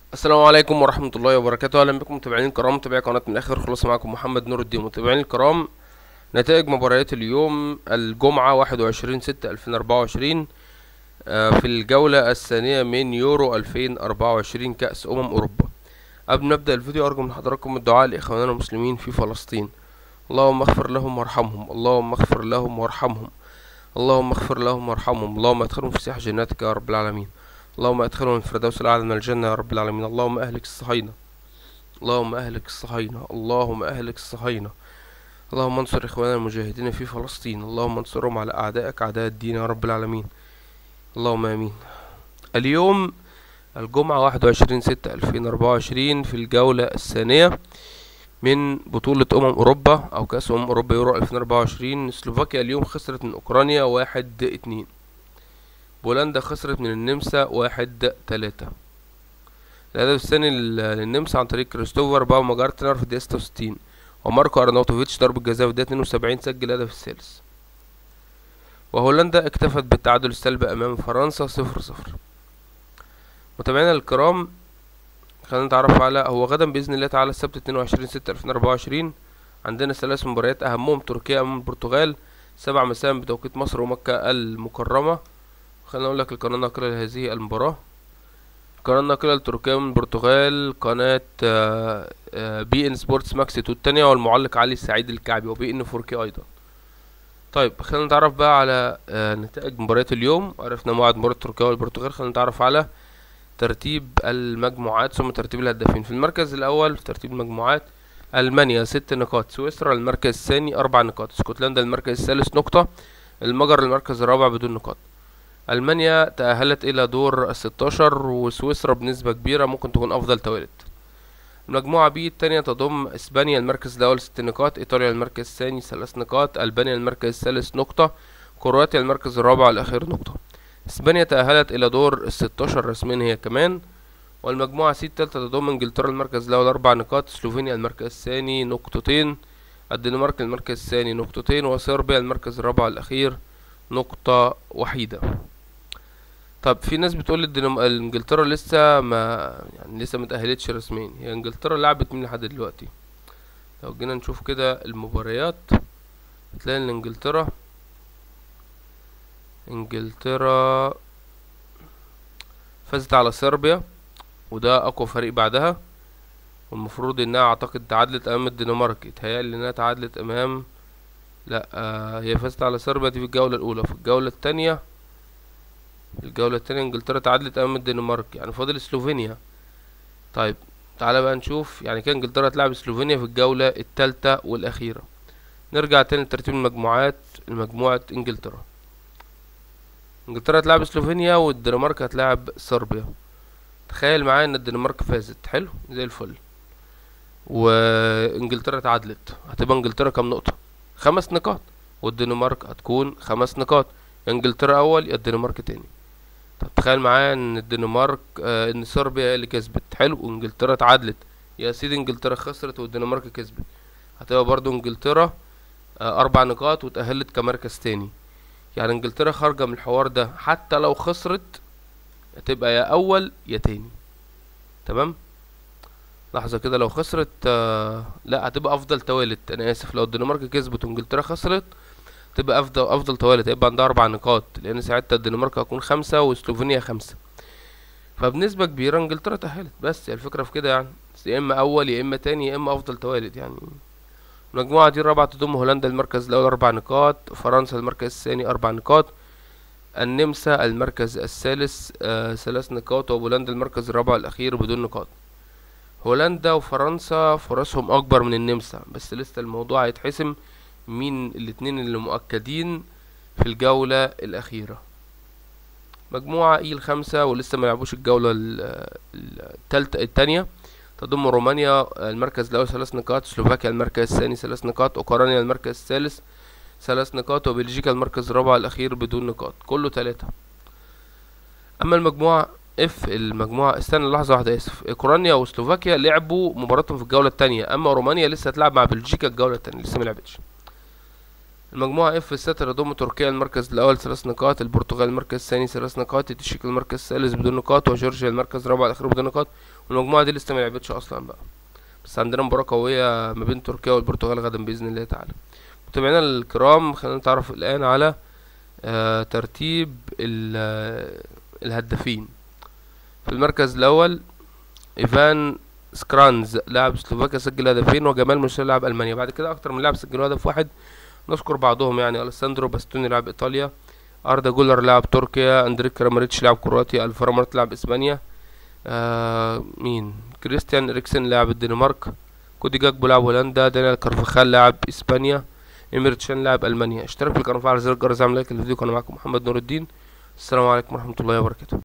السلام عليكم ورحمة الله وبركاته أهلا بكم متابعين الكرام متابعي قناة من الآخر خلاص معكم محمد نور الدين متابعين الكرام نتائج مباريات اليوم الجمعة واحد وعشرين ستة ألفين أربعة وعشرين في الجولة الثانية من يورو ألفين أربعة وعشرين كأس أمم أوروبا قبل ما نبدأ الفيديو أرجو من حضراتكم الدعاء لإخواننا المسلمين في فلسطين اللهم اغفر لهم وارحمهم اللهم اغفر لهم وارحمهم اللهم اغفر لهم وارحمهم اللهم ادخلهم في سيح جناتك يا رب العالمين اللهم ادخلهم الفردوس الأعلى من الجنة يا رب العالمين اللهم أهلك الصهاينة اللهم أهلك الصهاينة اللهم أهلك الصهاينة اللهم انصر إخواننا المجاهدين في فلسطين اللهم انصرهم على أعدائك أعداء الدين يا رب العالمين اللهم آمين اليوم الجمعة واحد وعشرين ستة ألفين أربعة وعشرين في الجولة الثانية من بطولة أمم أوروبا أو كأس أمم أوروبا يورو ألفين أربعة وعشرين سلوفاكيا اليوم خسرت من أوكرانيا واحد اتنين بولندا خسرت من النمسا واحد تلاتة الهدف الثاني للنمسا عن طريق كريستوفر باو جارتنر في الدقيقة ستة وستين وماركو أرناوتوفيتش ضربة جزاء في الدقيقة اتنين وسبعين سجل الهدف الثالث وهولندا اكتفت بالتعادل السلبي أمام فرنسا صفر صفر متابعينا الكرام خلينا نتعرف على هو غدا بإذن الله تعالى السبت اتنين وعشرين ستة ألفين أربعة وعشرين عندنا ثلاث مباريات أهمهم تركيا أمام البرتغال سبع مساء بتوقيت مصر ومكة المكرمة خلينا اقول لك القناه الناقله لهذه المباراه القناه الناقله لتركيا من البرتغال قناه بي ان سبورتس ماكس تو التانية والمعلق علي السعيد الكعبي وبي ان فوركي ايضا طيب خلينا نتعرف بقى على نتائج مباريات اليوم عرفنا موعد مباراة تركيا والبرتغال خلينا نتعرف على ترتيب المجموعات ثم ترتيب الهدافين في المركز الاول في ترتيب المجموعات المانيا ست نقاط سويسرا المركز الثاني اربع نقاط اسكتلندا المركز الثالث نقطة المجر المركز الرابع بدون نقاط ألمانيا تأهلت إلى دور الستاشر وسويسرا بنسبة كبيرة ممكن تكون أفضل توالد المجموعة بي التانية تضم إسبانيا المركز الأول ست نقاط إيطاليا المركز الثاني ثلاث نقاط ألبانيا المركز الثالث نقطة كرواتيا المركز الرابع والأخير نقطة إسبانيا تأهلت إلى دور الستاشر رسميا هي كمان والمجموعة سي التالتة تضم إنجلترا المركز الأول أربع نقاط سلوفينيا المركز الثاني نقطتين الدنمارك المركز الثاني نقطتين وصربيا المركز الرابع والأخير نقطة وحيدة طب في ناس بتقول الدنم... انجلترا لسه ما يعني لسه ما تأهلتش رسميا هي انجلترا لعبت مين لحد دلوقتي لو جينا نشوف كده المباريات هتلاقي ان انجلترا انجلترا فازت على صربيا وده اقوى فريق بعدها والمفروض انها اعتقد تعادلت امام الدنمارك اتهيألي انها تعادلت امام لا آه هي فازت على صربيا دي في الجولة الاولى في الجولة التانية الجولة التانية انجلترا تعادلت امام الدنمارك يعني فاضل سلوفينيا طيب تعالى بقى نشوف يعني كان انجلترا تلعب سلوفينيا في الجولة التالتة والاخيرة نرجع تاني لترتيب المجموعات المجموعة انجلترا انجلترا هتلعب سلوفينيا والدنمارك هتلعب صربيا تخيل معايا ان الدنمارك فازت حلو زي الفل وانجلترا تعادلت هتبقى انجلترا كام نقطة خمس نقاط والدنمارك هتكون خمس نقاط انجلترا اول يا الدنمارك تاني طب تخيل معايا ان الدنمارك آه ان صربيا هي اللي كسبت حلو وانجلترا اتعادلت يا سيدي انجلترا خسرت والدنمارك كسبت هتبقى برضو انجلترا آه اربع نقاط وتأهلت كمركز تاني يعني انجلترا خارجة من الحوار ده حتى لو خسرت هتبقى يا اول يا تاني تمام لحظة كده لو خسرت آه لا هتبقى افضل توالت انا اسف لو الدنمارك كسبت وانجلترا خسرت تبقى افضل افضل توالت هيبقى عندها اربع نقاط لان ساعتها الدنمارك هتكون خمسة وسلوفينيا خمسة فبنسبة كبيرة انجلترا تأهلت بس هي الفكرة في كده يعني يا اما اول يا اما تاني يا اما افضل توالت يعني المجموعة دي الرابعة تضم هولندا المركز الاول اربع نقاط فرنسا المركز الثاني اربع نقاط النمسا المركز الثالث آه ثلاث نقاط وبولندا المركز الرابع الاخير بدون نقاط هولندا وفرنسا فرصهم اكبر من النمسا بس لسه الموضوع هيتحسم مين الاتنين اللي مؤكدين في الجولة الأخيرة مجموعة إي الخمسة ولسه ما لعبوش الجولة التالتة التانية تضم رومانيا المركز الأول ثلاث نقاط سلوفاكيا المركز الثاني ثلاث نقاط أوكرانيا المركز الثالث ثلاث نقاط وبلجيكا المركز الرابع الأخير بدون نقاط كله تلاتة أما المجموعة اف المجموعة استنى لحظة واحدة اسف اوكرانيا وسلوفاكيا لعبوا مباراتهم في الجولة التانية اما رومانيا لسه هتلعب مع بلجيكا الجولة التانية لسه ملعبتش المجموعة اف الستر يضم تركيا المركز الأول ثلاث نقاط البرتغال المركز الثاني ثلاث نقاط التشيك المركز الثالث بدون نقاط وجورجيا المركز الرابع الأخير بدون نقاط والمجموعة دي لسه ملعبتش أصلا بقى بس عندنا مباراة قوية ما بين تركيا والبرتغال غدا بإذن الله تعالى متابعينا الكرام خلينا نتعرف الآن على آه ترتيب ال- آه، الهدافين في المركز الأول إيفان سكرانز لاعب سلوفاكيا سجل هدفين وجمال مشير لاعب ألمانيا بعد كده أكتر من لاعب سجلوا هدف واحد نذكر بعضهم يعني ألساندرو باستوني لاعب إيطاليا أردا جولر لاعب تركيا أندريك كراماريتش لاعب كرواتيا الفارو مارت لاعب إسبانيا آه مين كريستيان إريكسن لاعب الدنمارك كودي جاكبو لاعب هولندا دانيال كارفخال لاعب إسبانيا إمير تشان لاعب ألمانيا اشترك في القناة وفعل زر الجرس عمل لايك الفيديو كان معاكم محمد نور الدين السلام عليكم ورحمة الله وبركاته